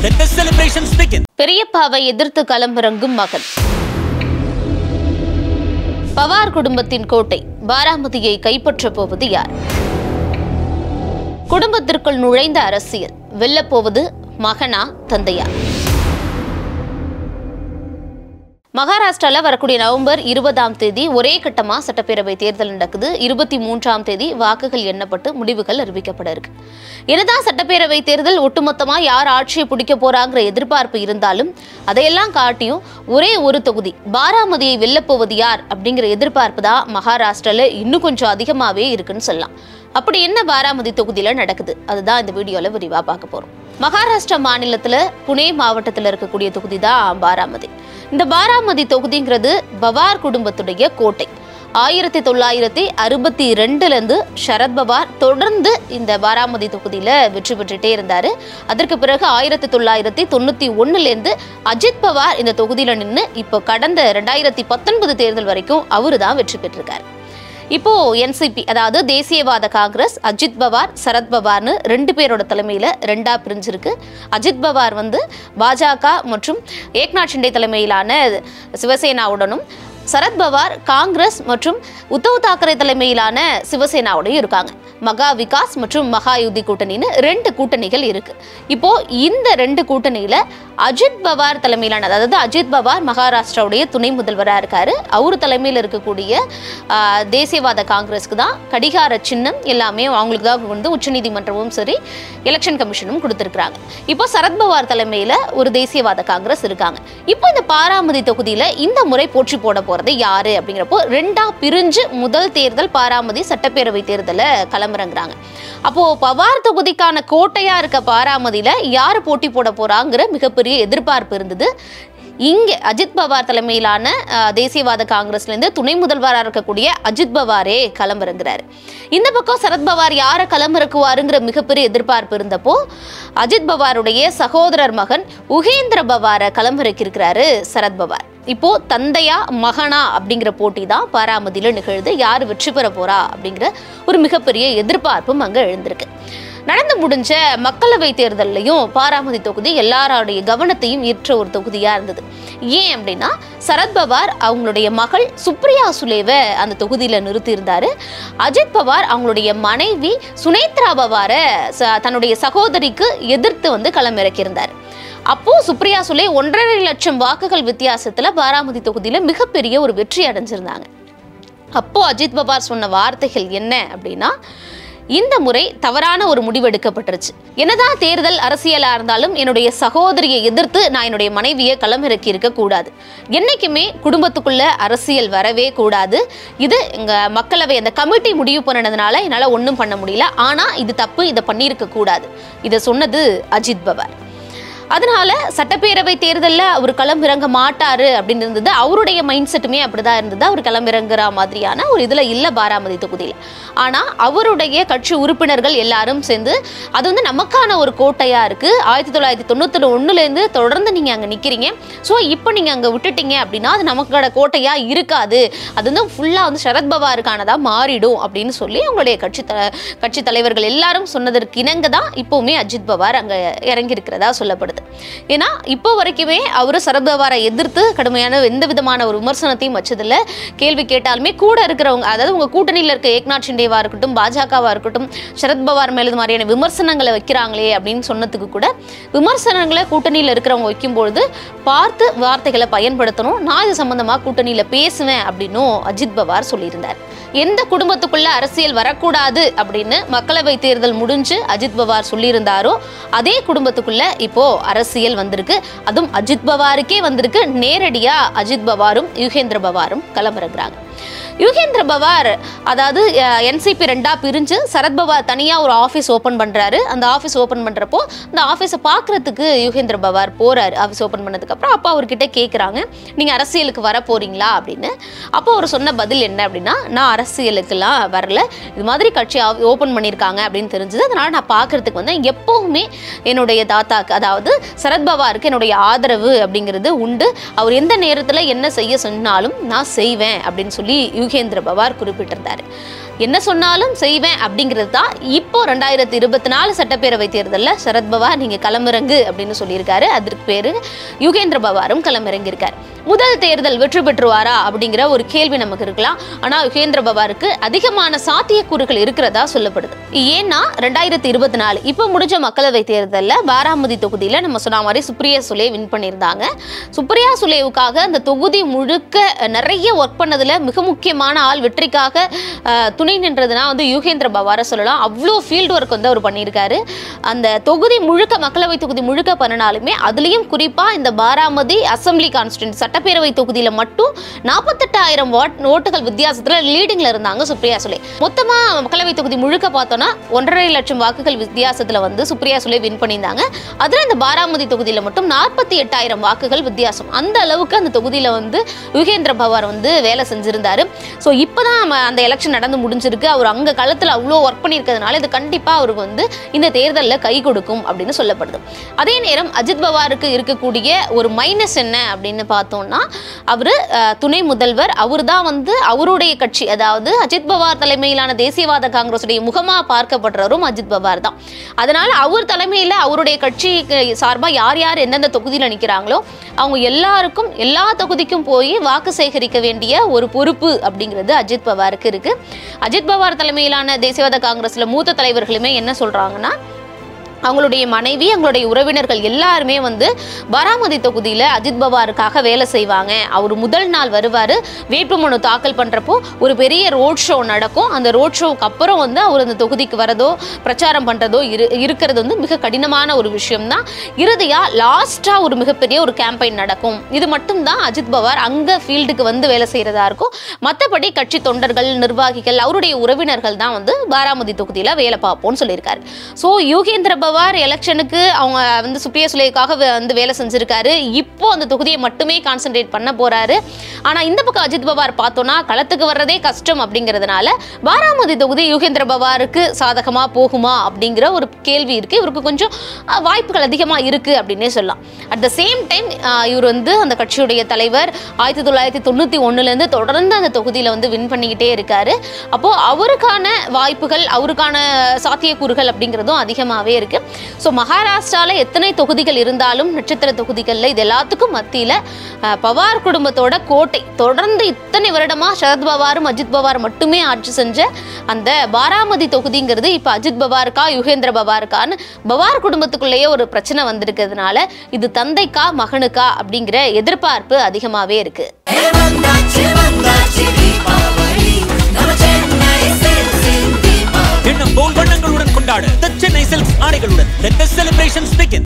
Let the celebrations begin. பெரியப்பாவை எதிர்த்து களமிறங்கும் மகன் பவார் குடும்பத்தின் கோட்டை பாராமதியை கைப்பற்றப் போவது யார் குடும்பத்திற்குள் நுழைந்த அரசியல் வெல்லப்போவது மகனா தந்தையா மகாராஷ்டிரால வரக்கூடிய நவம்பர் இருபதாம் தேதி ஒரே கட்டமா சட்டப்பேரவை தேர்தல் நடக்குது இருபத்தி மூன்றாம் தேதி வாக்குகள் எண்ணப்பட்டு முடிவுகள் அறிவிக்கப்பட இருக்கு என்னதான் சட்டப்பேரவை தேர்தல் ஒட்டுமொத்தமா யார் ஆட்சியை பிடிக்க போறாங்கிற எதிர்பார்ப்பு இருந்தாலும் அதையெல்லாம் காட்டியும் ஒரே ஒரு தொகுதி பாராமதியை வெல்லப்போவது யார் அப்படிங்கிற எதிர்பார்ப்பு தான் மகாராஷ்டிரால இன்னும் கொஞ்சம் அதிகமாவே இருக்குன்னு சொல்லலாம் அப்படி என்ன பாராமதி தொகுதியில நடக்குது அதுதான் இந்த வீடியோல விரிவா பார்க்க போறோம் மகாராஷ்டிரா மாநிலத்துல புனே மாவட்டத்துல இருக்கக்கூடிய தொகுதி தான் பாராமதி இந்த பாராமதி தொகுதிங்கிறது பவார் குடும்பத்துடைய கோட்டை ஆயிரத்தி தொள்ளாயிரத்தி அறுபத்தி ரெண்டுலேருந்து சரத் பவார் தொடர்ந்து இந்த பாராமதி தொகுதியில் வெற்றி பெற்றுட்டே இருந்தார் அதற்கு பிறகு ஆயிரத்தி தொள்ளாயிரத்தி தொண்ணூற்றி ஒன்றுலேருந்து அஜித் பவார் இந்த தொகுதியில் நின்று இப்போ கடந்த ரெண்டாயிரத்தி பத்தொன்பது தேர்தல் வரைக்கும் அவரு தான் வெற்றி பெற்றிருக்காரு இப்போ என்சிபி அதாவது தேசியவாத காங்கிரஸ் அஜித் பவார் சரத் பவார்னு ரெண்டு பேரோட தலைமையில ரெண்டா பிரிஞ்சிருக்கு அஜித் பவார் வந்து பாஜக மற்றும் ஏக்நாத் ஷிண்டே தலைமையிலான சிவசேனாவுடனும் சரத் பவார் காங்கிரஸ் மற்றும் உத்தவ் தாக்கரே தலைமையிலான சிவசேனாவுடையும் இருக்காங்க மகா விகாஸ் மற்றும் மகா யுதி கூட்டணின்னு ரெண்டு கூட்டணிகள் இருக்கு இப்போ இந்த ரெண்டு கூட்டணியில அஜித் பவார் தலைமையிலான அதாவது அஜித் பவார் மகாராஷ்டிராவுடைய துணை முதல்வராக இருக்காரு அவர் தலைமையில் இருக்கக்கூடிய ஆஹ், தேசியவாத காங்கிரஸ்க்கு தான் கடிகார சின்னம் எல்லாமே அவங்களுக்கு தான் வந்து உச்சநீதிமன்றமும் சரி எலெக்ஷன் கமிஷனும் கொடுத்துருக்காங்க இப்போ சரத்பவார் தலைமையில் ஒரு தேசியவாத காங்கிரஸ் இருக்காங்க இப்போ இந்த பாராமதி தொகுதியில் இந்த முறை போற்றி போட போறது யாரு அப்படிங்கிறப்போ ரெண்டா பிரிஞ்சு முதல் தேர்தல் பாராமதி சட்டப்பேரவை தேர்தலை களமிறங்குறாங்க அப்போ பவார் தொகுதிக்கான கோட்டையா இருக்க பாராமதியில யார் போட்டி போட போறாங்கிற மிகப்பெரிய எதிர்பார்ப்பு இருந்தது இங்கே அஜித் பவார் தலைமையிலான அஹ், தேசியவாத காங்கிரஸ்லேருந்து துணை முதல்வராக இருக்கக்கூடிய அஜித் பவாரே களமிறங்குறாரு இந்த பக்கம் சரத் பவார் யாரை களமிறக்குவாருங்கிற மிகப்பெரிய எதிர்பார்ப்பு இருந்தப்போ அஜித் பவாருடைய சகோதரர் மகன் உகேந்திர பவாரை களமிறக்கியிருக்கிறாரு சரத் பவார் இப்போ தந்தையா மகனா அப்படிங்கிற போட்டி தான் பாராமதியில் நிகழுது யார் வெற்றி பெற போறா அப்படிங்கிற ஒரு மிகப்பெரிய எதிர்பார்ப்பும் அங்கே எழுந்திருக்கு நடந்து முடிஞ்ச மக்களவை தேர்தல்லையும் பாராமதி தொகுதி எல்லாரோடைய கவனத்தையும் ஈர்த்த ஒரு தொகுதியா இருந்தது ஏன் அப்படின்னா சரத் பவார் அவங்களுடைய மகள் சுப்ரியா சுலேவை அந்த தொகுதியில நிறுத்தியிருந்தாரு அஜித் பவார் அவங்களுடைய மனைவி சுனேத்ரா பவாரை ச- தன்னுடைய சகோதரிக்கு எதிர்த்து வந்து களமிறக்கியிருந்தார் அப்போ சுப்ரியா சுலே ஒன்றரை லட்சம் வாக்குகள் வித்தியாசத்துல பாராமதி தொகுதியில மிகப்பெரிய ஒரு வெற்றி அடைஞ்சிருந்தாங்க அப்போ அஜித் பவார் சொன்ன வார்த்தைகள் என்ன அப்படின்னா இந்த முறை தவறான ஒரு முடிவு எடுக்கப்பட்டுருச்சு என்னதான் தேர்தல் அரசியலா இருந்தாலும் என்னுடைய சகோதரியை எதிர்த்து நான் என்னுடைய மனைவியை களமிறக்கி இருக்க கூடாது என்னைக்குமே குடும்பத்துக்குள்ள அரசியல் வரவே கூடாது இது எங்க மக்களவை அந்த கமிட்டி முடிவு பண்ணதுனால என்னால ஒன்றும் பண்ண முடியல ஆனா இது தப்பு இதை பண்ணியிருக்க கூடாது இதை சொன்னது அஜித் பவார் அதனால சட்டப்பேரவை தேர்தலில் அவர் களமிறங்க மாட்டாரு அப்படின்னு இருந்தது அவருடைய மைண்ட் செட்டுமே அப்படிதான் இருந்தது அவர் களமிறங்குற மாதிரியான ஒரு இதில் இல்லை பாராமதி தொகுதியில் ஆனால் அவருடைய கட்சி உறுப்பினர்கள் எல்லாரும் சேர்ந்து அது வந்து நமக்கான ஒரு கோட்டையாக இருக்குது ஆயிரத்தி தொள்ளாயிரத்தி தொண்ணூற்றி ஒன்றுலேருந்து தொடர்ந்து நீங்கள் அங்கே நிற்கிறீங்க ஸோ இப்போ நீங்கள் அங்கே விட்டுட்டீங்க அப்படின்னா அது நமக்கான கோட்டையாக இருக்காது அது வந்து ஃபுல்லாக வந்து சரத் பவாருக்கானதாக மாறிடும் அப்படின்னு சொல்லி அவங்களுடைய கட்சி த கட்சி தலைவர்கள் எல்லாரும் சொன்னதற்கு இணங்க தான் இப்போவுமே அஜித் பவார் அங்கே இறங்கி இருக்கிறதா சொல்லப்படுது ஏன்னா இப்போ வரைக்குமே அவர் சரத் பவாரை எதிர்த்து கடுமையான எந்த விதமான ஒரு விமர்சனத்தையும் வச்சதில்ல கேள்வி கேட்டாலுமே கூட இருக்கிறவங்க அதாவது உங்க கூட்டணியில் இருக்க ஏக்நாத் ஷிண்டேவா இருக்கட்டும் பாஜகவா இருக்கட்டும் சரத் பவார் மேல இது மாதிரியான விமர்சனங்களை வைக்கிறாங்களே அப்படின்னு சொன்னதுக்கு கூட விமர்சனங்களை கூட்டணியில் இருக்கிறவங்க வைக்கும்பொழுது பார்த்து வார்த்தைகளை பயன்படுத்தணும் நான் இது சம்பந்தமா கூட்டணியில் பேசுவேன் அப்படின்னும் அஜித் பவார் சொல்லியிருந்தார் எந்த குடும்பத்துக்குள்ள அரசியல் வரக்கூடாது அப்படின்னு மக்களவை தேர்தல் முடிஞ்சு அஜித் பவார் சொல்லியிருந்தாரோ அதே குடும்பத்துக்குள்ள இப்போ அரசியல் வந்திருக்கு அதுவும் அஜித் பவாருக்கே வந்திருக்கு நேரடியா அஜித் பவாரும் யுகேந்திர பவாரும் களமிறங்குறாங்க யுகேந்திர பவார் அதாவது என்சிபி ரெண்டா பிரிஞ்சு சரத் பவார் தனியா ஒரு ஆஃபீஸ் ஓபன் பண்றாரு அந்த ஆஃபீஸ் ஓபன் பண்றப்போ அந்த ஆஃபீஸை பார்க்கறதுக்கு யுகேந்திர பவார் போறாரு ஆஃபீஸ் ஓபன் பண்ணதுக்கு அப்புறம் அப்பா அவர்கிட்ட கேட்குறாங்க நீங்க அரசியலுக்கு வர போறீங்களா அப்படின்னு அப்போ அவர் சொன்ன பதில் என்ன அப்படின்னா நான் அரசியலுக்கெல்லாம் வரல இது மாதிரி கட்சி ஓப்பன் பண்ணியிருக்காங்க அப்படின்னு தெரிஞ்சது அதனால நான் பார்க்கறதுக்கு வந்து எப்பவுமே என்னுடைய தாத்தாக்கு அதாவது சரத்பவாருக்கு என்னுடைய ஆதரவு அப்படிங்கிறது உண்டு அவர் எந்த நேரத்தில் என்ன செய்ய சொன்னாலும் நான் செய்வேன் அப்படின்னு சொல்லி யுகேந்திர பவார் குறிப்பிட்டிருந்தாரு என்ன சொன்னாலும் செய்வேன் அப்படிங்கிறது தான் இப்போ ரெண்டாயிரத்தி இருபத்தி நாலு சட்டப்பேரவை தேர்தலில் சரத்பவார் நீங்க களமிறங்கு அப்படின்னு சொல்லியிருக்காரு அதற்கு பேரு யுகேந்திர பவாரும் களமிறங்கியிருக்காரு முதல் தேர்தல் வெற்றி பெற்றுவாரா அப்படிங்கிற ஒரு கேள்வி நமக்கு இருக்கலாம் ஆனா யுகேந்திர பவாருக்கு அதிகமான சாத்தியக்கூறுகள் இருக்கிறதா சொல்லப்படுது ஏன்னா ரெண்டாயிரத்தி இருபத்தி நாலு இப்போ முடிஞ்ச மக்களவை தேர்தலில் பாராமதி தொகுதியில நம்ம சொன்ன மாதிரி சுப்ரியா சுலே வின் பண்ணியிருந்தாங்க சுப்ரியா சுலேவுக்காக அந்த தொகுதி முழுக்க நிறைய ஒர்க் பண்ணதுல மிக முக்கியமான ஆள் வெற்றிக்காக அஹ், துணை நின்றதுனா வந்து யுகேந்திர பவாரை சொல்லலாம் அவ்வளோ ஃபீல்டு ஒர்க் வந்து அவர் பண்ணியிருக்காரு அந்த தொகுதி முழுக்க மக்களவை தொகுதி முழுக்க பண்ணினாலுமே அதுலேயும் குறிப்பாக இந்த பாராமதி அசெம்பிளி கான்ஸ்டியூன்ட் சட்டப்பேரவை தொகுதியில் மட்டும் நாற்பத்தெட்டாயிரம் வாட் ஓட்டுகள் வித்தியாசத்தில் லீடிங்கில் இருந்தாங்க சுப்ரியா சுலே மொத்தமாக மக்களவை தொகுதி முழுக்க பார்த்தோன்னா ஒன்றரை லட்சம் வாக்குகள் வித்தியாசத்தில் வந்து சுப்ரியா சுலே வின் பண்ணியிருந்தாங்க அதில் இந்த பாராமதி தொகுதியில் மட்டும் நாற்பத்தி எட்டாயிரம் வாக்குகள் வித்தியாசம் அந்த அளவுக்கு அந்த தொகுதியில் வந்து யுகேந்திர பவார் வந்து வேலை செஞ்சிருந்தாரு ஸோ இப்போ தான் அந்த எலெக்ஷன் நடந்து முடிஞ்சிருக்கு அவர் அங்கே களத்தில் அவ்வளோ ஒர்க் பண்ணியிருக்கிறதுனால இது கண்டிப்பாக அவருக்கு வந்து இந்த தேர்தலில் கை கொடுக்கும் அப்படின்னு சொல்லப்படுது அதே நேரம் அஜித் பவாருக்கு இருக்கக்கூடிய ஒரு மைனஸ் என்ன அப்படின்னு பார்த்தோம்னா அவர் துணை முதல்வர் அவர் தான் வந்து அவருடைய கட்சி அதாவது அஜித் பவார் தலைமையிலான தேசியவாத காங்கிரஸுடைய முகமாக பார்க்கப்படுறவரும் அஜித் பவார் தான் அதனால அவர் தலைமையில் அவருடைய கட்சிக்கு சார்பாக யார் யார் எந்தெந்த தொகுதியில் நிற்கிறாங்களோ அவங்க எல்லாருக்கும் எல்லா தொகுதிக்கும் போய் வாக்கு சேகரிக்க வேண்டிய ஒரு பொறுப்பு அப்படிங்கிறது அஜித் பவாருக்கு இருக்கு அஜித் பவார் தலைமையிலான தேசியவாத காங்கிரஸ்ல மூத்த தலைவர்களுமே என்ன சொல்றாங்கன்னா அவங்களுடைய மனைவி அவங்களுடைய உறவினர்கள் எல்லாருமே வந்து பாராமதி தொகுதியில் அஜித் பவாருக்காக வேலை செய்வாங்க அவர் முதல் நாள் வருவார் வேட்புமனு தாக்கல் பண்ணுறப்போ ஒரு பெரிய ரோட் ஷோ நடக்கும் அந்த ரோட் ஷோவுக்கு அப்புறம் வந்து அவர் அந்த தொகுதிக்கு வரதோ பிரச்சாரம் பண்ணுறதோ இரு இருக்கிறது வந்து மிக கடினமான ஒரு விஷயம்தான் இறுதியாக லாஸ்ட்டாக ஒரு மிகப்பெரிய ஒரு கேம்பெயின் நடக்கும் இது மட்டும்தான் அஜித் பவார் அங்கே ஃபீல்டுக்கு வந்து வேலை செய்கிறதா இருக்கும் மற்றபடி கட்சி தொண்டர்கள் நிர்வாகிகள் அவருடைய உறவினர்கள் தான் வந்து பாராமதி தொகுதியில் வேலை பார்ப்போம்னு சொல்லியிருக்காரு ஸோ யோகேந்திர பவார் எலெக்ஷனுக்கு அவங்க வந்து சுப்ரியா சுலேக்காக வே- வந்து வேலை செஞ்சிருக்காரு இப்போ அந்த தொகுதியை மட்டுமே கான்சென்ட்ரேட் பண்ண போறாரு ஆனால் இந்த பக்கம் அஜித் பவார் பார்த்தோன்னா களத்துக்கு வர்றதே கஷ்டம் அப்படிங்கிறதுனால பாராமதி தொகுதி யுகேந்திர பவாருக்கு சாதகமாக போகுமா அப்படிங்கிற ஒரு கேள்வி இருக்கு இவருக்கு கொஞ்சம் அஹ், வாய்ப்புகள் அதிகமாக இருக்கு அப்படின்னே சொல்லலாம் அட் த சேம் டைம் இவர் வந்து அந்த கட்சியுடைய தலைவர் ஆயிரத்தி தொள்ளாயிரத்தி தொண்ணூற்றி ஒன்றுலேருந்து தொடர்ந்து அந்த தொகுதியில் வந்து வின் பண்ணிக்கிட்டே இருக்காரு அப்போது அவருக்கான வாய்ப்புகள் அவருக்கான சாத்தியக்கூறுகள் அப்படிங்கிறதும் அதிகமாகவே இருக்கு ஸோ மகாராஷ்டிராவில் எத்தனை தொகுதிகள் இருந்தாலும் நட்சத்திர தொகுதிகளில் இது எல்லாத்துக்கும் மத்தியில் பவார் குடும்பத்தோட கோட்டை தொடர்ந்து இத்தனை வருடமாக சரத் பவாரும் அஜித் பவார் மட்டுமே ஆட்சி செஞ்ச அந்த பாராமதி தொகுதிங்கிறது இப்போ அஜித் பவாருக்கா யுகேந்திர பவாருக்கான்னு பவார் குடும்பத்துக்குள்ளேயே ஒரு பிரச்சனை வந்திருக்கிறதுனால இது தந்தைக்கா மகனுக்கா அப்படிங்கிற எதிர்பார்ப்பு அதிகமாகவே இருக்கு ஹே வந்தாச்சு வந்தாச்சு தீபாவளி நம்ம சென்னை சில்க்ஸின் தீபாவளி எண்ணம் போல் வண்ணங்களுடன் கொண்டாட The சென்னை சில்க்ஸ் ஆடைகளுடன் Let the celebrations begin